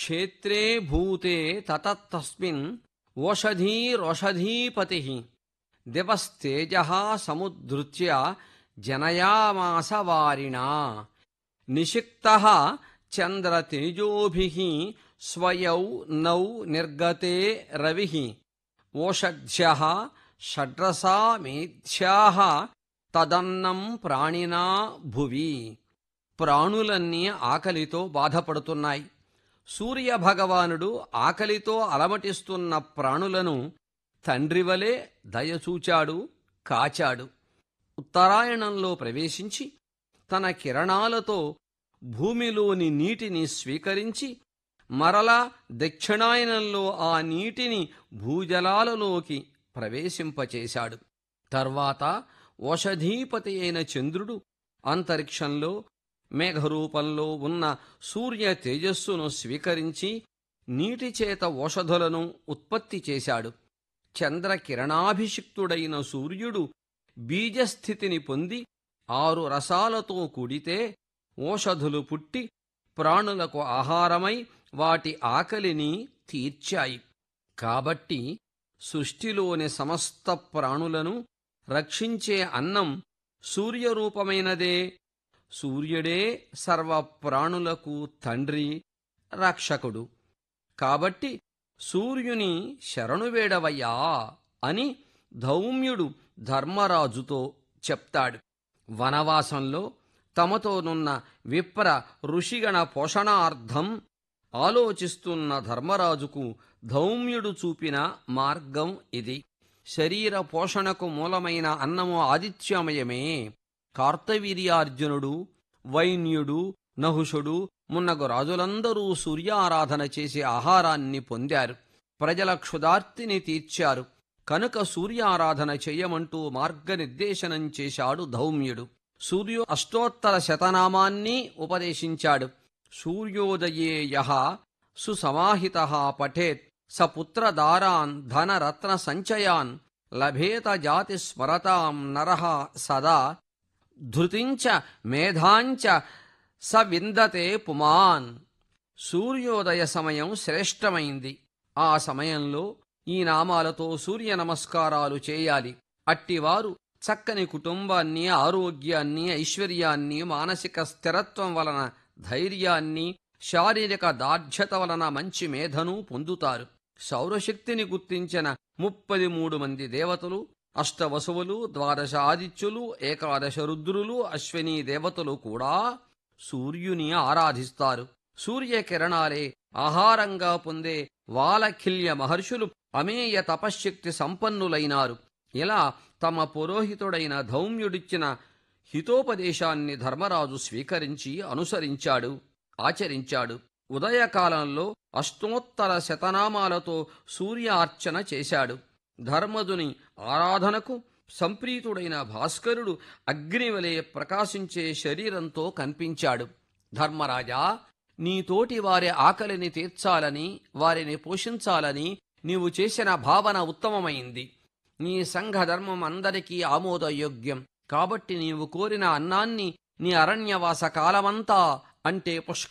క్షేత్రే భూతే తతస్తస్మిన్ ఓషధీరోషధీపతి దివస్తేజ సముద్ధృత్య జనయామాస వారిణా నిషిక్త చంద్రతేజోభి స్వయౌ now నిర్గతే Ravi ఓషధ్య షడ్రసా మేధ్యా తదన్నం ప్రాణినా భువి ప్రాణులన్నీ ఆకలితో బాధపడుతున్నాయి సూర్య భగవానుడు ఆకలితో అలమటిస్తున్న ప్రాణులను తండ్రివలే దయచూచాడు కాచాడు ఉత్తరాయణంలో ప్రవేశించి తన కిరణాలతో భూమిలోని నీటిని స్వీకరించి మరలా దక్షిణాయనంలో ఆ నీటిని భూజలాలలోకి ప్రవేశింపచేశాడు తర్వాత ఓషధీపతి అయిన చంద్రుడు అంతరిక్షంలో మేఘరూపంలో ఉన్న సూర్య తేజస్సును స్వీకరించి నీటి చేత ఓషధులను ఉత్పత్తి చేశాడు చంద్ర కిరణాభిషిక్తుడైన సూర్యుడు బీజస్థితిని పొంది ఆరు రసాలతో కూడితే ఓషధులు పుట్టి ప్రాణులకు ఆహారమై వాటి ఆకలిని తీర్చాయి కాబట్టి సృష్టిలోని సమస్త ప్రాణులను రక్షించే అన్నం సూర్యరూపమైనదే సూర్యుడే సర్వ ప్రాణులకు తండ్రి రక్షకుడు కాబట్టి సూర్యుని శరణువేడవయ్యా అని ధౌమ్యుడు ధర్మరాజుతో చెప్తాడు వనవాసంలో తమతోనున్న విప్ర ఋషిగణ పోషణార్థం ఆలోచిస్తున్న ధర్మరాజుకు ధౌమ్యుడు చూపిన మార్గం ఇది శరీర పోషణకు మూలమైన అన్నము ఆదిత్యమయమే కార్తవీర్యార్జునుడు వైన్యుడు నహుషుడు మున్నగు రాజులందరూ సూర్యారాధన చేసి ఆహారాన్ని పొందారు ప్రజల క్షుదార్తిని తీర్చారు కనుక సూర్యారాధన చెయ్యమంటూ మార్గనిర్దేశనం చేశాడు ధౌమ్యుడు సూర్యో అష్టోత్తర శతనామాన్ని ఉపదేశించాడు సూర్యోదయే యహ సుసమాహిత పఠేత్ స పుత్రదారాన్ ధనరత్న సంచయాన్ లభేత జాతి స్మరతాం నరః సదా ధృతించ మేధాంచ స విందతే పుమాన్ సూర్యోదయ సమయం శ్రేష్టమైంది ఆ సమయంలో ఈ నామాలతో సూర్య నమస్కారాలు చేయాలి అట్టివారు చక్కని కుటుంబాన్ని ఆరోగ్యాన్ని ఐశ్వర్యాన్ని మానసిక స్థిరత్వం వలన ధైర్యాన్ని శారీరక దార్ఢ్యత వలన మంచి మేధను పొందుతారు సౌరశక్తిని గుర్తించిన ముప్పది మూడు మంది దేవతలు అష్టవసువులు ద్వాదశ ఆదిత్యులు ఏకాదశ రుద్రులు అశ్విని దేవతలు కూడా సూర్యుని ఆరాధిస్తారు సూర్యకిరణాలే ఆహారంగా పొందే వాలఖిల్య మహర్షులు అమేయ తపశ్శక్తి సంపన్నులైనారు ఇలా తమ పురోహితుడైన ధౌమ్యుడిచ్చిన హితోపదేశాన్ని ధర్మరాజు స్వీకరించి అనుసరించాడు ఆచరించాడు ఉదయకాలంలో అష్టోత్తర శతనామాలతో సూర్యార్చన చేశాడు ధర్మదుని ఆరాధనకు సంప్రీతుడైన భాస్కరుడు అగ్నివలే ప్రకాశించే శరీరంతో కనిపించాడు ధర్మరాజా నీతోటి వారి ఆకలిని తీర్చాలని వారిని పోషించాలని నీవు చేసిన భావన ఉత్తమమైంది నీ సంఘ ధర్మం అందరికీ ఆమోదయోగ్యం కాబట్టి నీవు కోరిన అన్నాన్ని నీ అరణ్యవాస కాలమంతా అంటే పుష్క